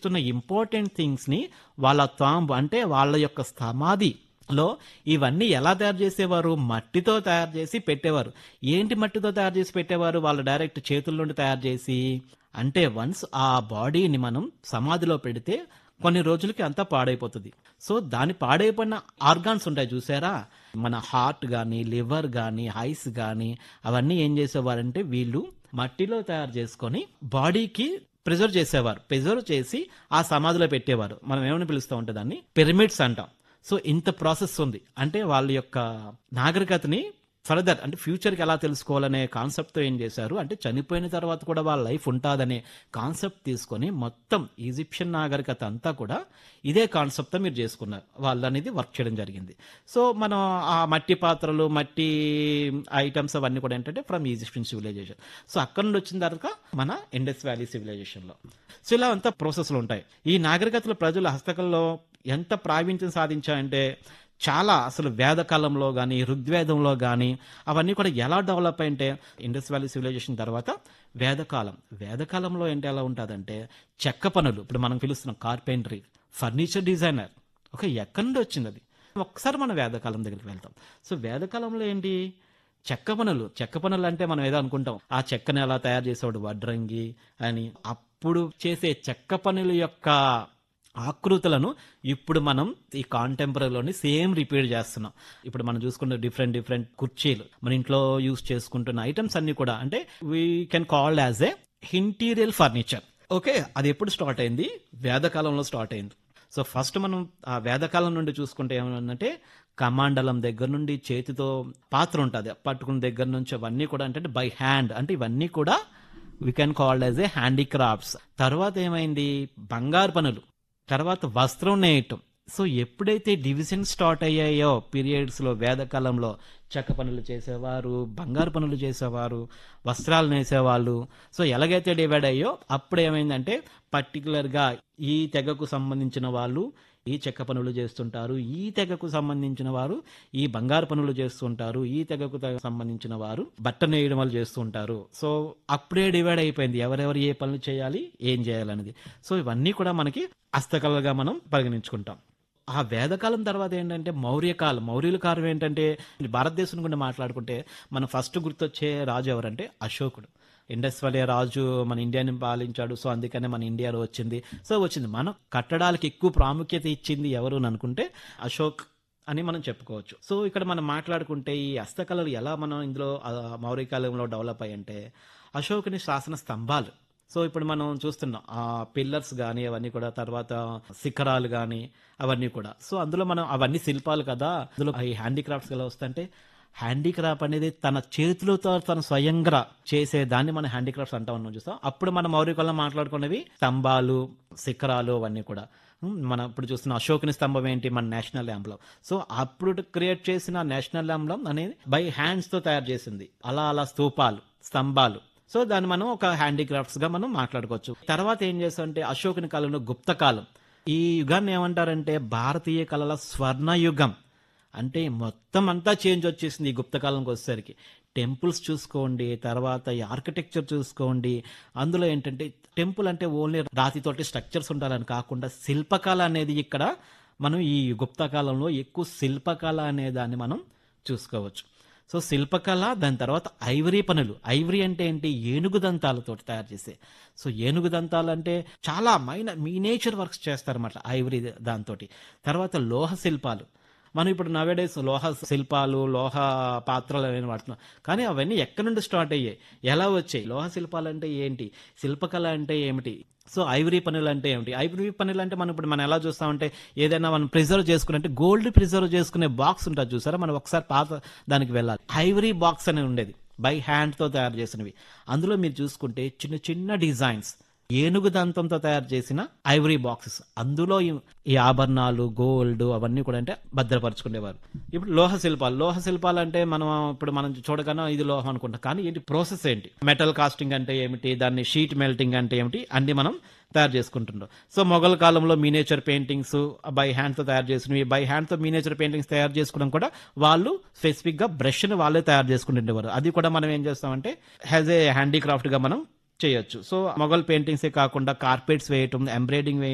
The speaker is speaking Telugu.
చేస్తున్న ఇంపార్టెంట్ థింగ్స్ని వాళ్ళ తాంబ్ అంటే వాళ్ళ యొక్క సమాధి లో ఇవన్నీ ఎలా తయారు చేసేవారు మట్టితో తయారు చేసి పెట్టేవారు ఏంటి మట్టితో తయారు చేసి పెట్టేవారు వాళ్ళు డైరెక్ట్ చేతుల నుండి తయారు చేసి అంటే వన్స్ ఆ బాడీని మనం సమాధిలో పెడితే కొన్ని రోజులకి అంతా పాడైపోతుంది సో దాని పాడైపోయిన ఆర్గాన్స్ ఉంటాయి చూసారా మన హార్ట్ కానీ లివర్ కానీ ఐస్ కానీ అవన్నీ ఏం చేసేవారంటే వీళ్ళు మట్టిలో తయారు చేసుకొని బాడీకి ప్రిజర్వ్ చేసేవారు ప్రిజర్వ్ చేసి ఆ సమాధిలో పెట్టేవారు మనం ఏమని పిలుస్తూ ఉంటే దాన్ని పిరమిడ్స్ అంటాం సో ఇంత ప్రాసెస్ ఉంది అంటే వాళ్ళ యొక్క నాగరికతని ఫర్దర్ అంటే ఫ్యూచర్కి ఎలా తెలుసుకోవాలనే కాన్సెప్ట్తో ఏం చేశారు అంటే చనిపోయిన తర్వాత కూడా వాళ్ళ లైఫ్ ఉంటుందనే కాన్సెప్ట్ తీసుకొని మొత్తం ఈజిప్షియన్ నాగరికత అంతా కూడా ఇదే కాన్సెప్ట్తో మీరు చేసుకున్నారు వాళ్ళు అనేది వర్క్ చేయడం జరిగింది సో మనం ఆ మట్టి పాత్రలు మట్టి ఐటమ్స్ అవన్నీ కూడా ఏంటంటే ఫ్రమ్ ఈజిప్షియన్ సివిలైజేషన్ సో అక్కడ నుండి వచ్చిన తర్వాత మన ఇండస్ వ్యాలీ సివిలైజేషన్లో సో ఇలా అంతా ప్రాసెస్లు ఉంటాయి ఈ నాగరికతల ప్రజల హస్తకళలో ఎంత ప్రావీణ్యం సాధించాయంటే చాలా అసలు వేదకాలంలో కానీ ఋగ్వేదంలో కానీ అవన్నీ కూడా ఎలా డెవలప్ అంటే ఇండస్ వ్యాలీ సివిలైజేషన్ తర్వాత వేదకాలం వేదకాలంలో ఏంటి ఎలా ఉంటుందంటే చెక్క పనులు ఇప్పుడు మనం పిలుస్తున్నాం కార్పెంటరీ ఫర్నిచర్ డిజైనర్ ఓకే ఎక్కడి నుండి వచ్చింది అది ఒకసారి మనం వేదకాలం దగ్గరికి వెళ్తాం సో వేదకాలంలో ఏంటి చెక్క పనులు చెక్క పనులు అంటే మనం ఏదో అనుకుంటాం ఆ చెక్కని ఎలా తయారు చేసేవాడు వడ్రంగి అని అప్పుడు చేసే చెక్క పనుల యొక్క ఆకృతులను ఇప్పుడు మనం ఈ కాంటెంపరీలోని సేమ్ రిపీట్ చేస్తున్నాం ఇప్పుడు మనం చూసుకుంటే డిఫరెంట్ డిఫరెంట్ కుర్చీలు మన ఇంట్లో యూస్ చేసుకుంటున్న ఐటమ్స్ అన్ని కూడా అంటే we can called as a interior furniture okay అది ఎప్పుడు స్టార్ట్ అయింది వేదకాలంలో స్టార్ట్ అయింది సో ఫస్ట్ మనం ఆ వేదకాలం నుండి చూసుకుంటే ఏమంటే కమాండలం దగ్గర నుండి చేతితో పాత్ర ఉంటుంది పట్టుకున్న దగ్గర నుంచి అవన్నీ కూడా అంటే బై హ్యాండ్ అంటే ఇవన్నీ కూడా we can called as a handicrafts తర్వాత ఏమైంది బంగారు పనులు తర్వాత వస్త్రం నేయటం సో ఎప్పుడైతే డివిజన్ స్టార్ట్ అయ్యాయో పీరియడ్స్ లో వేదకాలంలో చెక్క పనులు చేసేవారు బంగారు పనులు చేసేవారు వస్త్రాలు నేసేవాళ్ళు సో ఎలాగైతే డివైడ్ అయ్యో అప్పుడు ఏమైందంటే పర్టికులర్ గా ఈ తెగకు సంబంధించిన వాళ్ళు ఈ చెక్క పనులు చేస్తుంటారు ఈ తెగకు సంబంధించిన వారు ఈ బంగారు పనులు చేస్తుంటారు ఈ తెగకు తెగ సంబంధించిన వారు బట్ట నేయడం వాళ్ళు చేస్తుంటారు సో అప్పుడే డివైడ్ అయిపోయింది ఎవరెవరు ఏ పనులు చేయాలి ఏం చేయాలనేది సో ఇవన్నీ కూడా మనకి హస్తకళగా మనం పరిగణించుకుంటాం ఆ వేదకాలం తర్వాత ఏంటంటే మౌర్యకాలం మౌర్యుల కాలం ఏంటంటే భారతదేశం గురించి మాట్లాడుకుంటే మనం ఫస్ట్ గుర్తొచ్చే రాజు ఎవరంటే అశోకుడు ఇండస్ వ్యాలీ రాజు మన ఇండియాని పాలించాడు సో అందుకనే మన ఇండియాలో వచ్చింది సో వచ్చింది మనం కట్టడాలకు ఎక్కువ ప్రాముఖ్యత ఇచ్చింది ఎవరు అని అనుకుంటే అశోక్ అని మనం చెప్పుకోవచ్చు సో ఇక్కడ మనం మాట్లాడుకుంటే ఈ హస్తకళలు ఎలా మనం ఇందులో ఆ, మౌర్య కాలంలో డెవలప్ అయ్యంటే అశోకుని శాసన స్తంభాలు సో ఇప్పుడు మనం చూస్తున్నాం ఆ పిల్లర్స్ కానీ అవన్నీ కూడా తర్వాత శిఖరాలు కానీ అవన్నీ కూడా సో అందులో మనం అవన్నీ శిల్పాలు కదా అందులో ఈ హ్యాండీక్రాఫ్ట్స్ ఎలా వస్తుంటే హ్యాండీక్రాఫ్ట్ అనేది తన చేతులతో తన స్వయంగా చేసే దాన్ని మనం హ్యాండీక్రాఫ్ట్స్ అంటా ఉన్నాం చూస్తాం అప్పుడు మన మౌర్యకాలం మాట్లాడుకునేవి స్తంభాలు శిఖరాలు అవన్నీ కూడా ఉమ్, మనం ఇప్పుడు చూస్తున్న అశోకుని స్తంభం ఏంటి మన నేషనల్ ల్యాంప్లం సో అప్పుడు క్రియేట్ చేసిన నేషనల్ ల్యాంప్లం అనేది బై హ్యాండ్స్ తో తయారు చేసింది అలా అలా స్తూపాలు స్తంభాలు సో దాన్ని మనం ఒక హ్యాండీక్రాఫ్ట్స్ గా మనం మాట్లాడుకోవచ్చు తర్వాత ఏం చేస్తామంటే అశోకుని కాలంలో గుప్త కాలం ఈ యుగాన్ని ఏమంటారంటే భారతీయ కళల స్వర్ణ యుగం అంటే మొత్తం అంతా చేంజ్ వచ్చేసింది ఈ గుప్త కాలంకి వచ్చేసరికి టెంపుల్స్ చూసుకోండి తర్వాత ఈ ఆర్కిటెక్చర్ చూసుకోండి అందులో ఏంటంటే టెంపుల్ అంటే ఓన్లీ రాతితోటి స్ట్రక్చర్స్ ఉండాలని కాకుండా శిల్పకళ అనేది ఇక్కడ మనం ఈ గుప్త కాలంలో ఎక్కువ శిల్పకళ అనే దాన్ని మనం చూసుకోవచ్చు సో శిల్పకళ దాని తర్వాత ఐవరీ పనులు ఐవరీ అంటే ఏంటి ఏనుగు దంతాలతో తయారు చేసే సో ఏనుగు దంతాలు అంటే చాలా మైన మీనేచర్ వర్క్స్ చేస్తారన్నమాట ఐవరీ దాంతో తర్వాత లోహ శిల్పాలు మనం ఇప్పుడు నవేడేస్ లోహ శిల్పాలు లోహ పాత్రలు అవన్నీ వాడుతున్నాం కానీ అవన్నీ ఎక్కడి నుండి స్టార్ట్ అయ్యాయి ఎలా వచ్చాయి లోహ శిల్పాలు అంటే ఏంటి శిల్పకళ అంటే ఏమిటి సో ఐవరీ పనులు అంటే ఏమిటి ఐవరీ పనులు అంటే మనం ఇప్పుడు మనం ఎలా చూస్తామంటే ఏదైనా మనం ప్రిజర్వ్ చేసుకునే అంటే గోల్డ్ ప్రిజర్వ్ చేసుకునే బాక్స్ ఉంటుంది చూసారా మనం ఒకసారి పాత దానికి వెళ్ళాలి ఐవరీ బాక్స్ అనేది ఉండేది బై హ్యాండ్ తో తయారు చేసినవి అందులో మీరు చూసుకుంటే చిన్న చిన్న డిజైన్స్ ఏనుగు దంతంతో తయారు చేసిన ఐవరీ బాక్సెస్ అందులో ఈ- ఈ ఆభరణాలు గోల్డ్ అవన్నీ కూడా అంటే భద్రపరచుకునేవారు ఇప్పుడు లోహ శిల్పాలు లోహ శిల్పాలు అంటే మనం ఇప్పుడు మనం చూడగానే ఇది లోహం అనుకుంటాం కానీ ఏంటి ప్రాసెస్ ఏంటి మెటల్ కాస్టింగ్ అంటే ఏమిటి దాన్ని షీట్ మెల్టింగ్ అంటే ఏమిటి అన్ని మనం తయారు చేసుకుంటున్నాం సో మొఘల్ కాలంలో మీనేచర్ పెయింటింగ్స్ బై హ్యాండ్ తో తయారు చేసినవి బై హ్యాండ్ తో మీనేచర్ పెయింటింగ్స్ తయారు చేసుకోవడం కూడా వాళ్ళు స్పెసిఫిక్ గా బ్రష్ ని వాళ్ళే తయారు చేసుకుంటుండేవారు అది కూడా మనం ఏం చేస్తామంటే హ్యాజ్ ఏ హ్యాండీక్రాఫ్ట్ గా మనం చేయొచ్చు సో మొఘల్ పెయింటింగ్సే కాకుండా కార్పెట్స్ వేయటం ఎంబ్రాయిడింగ్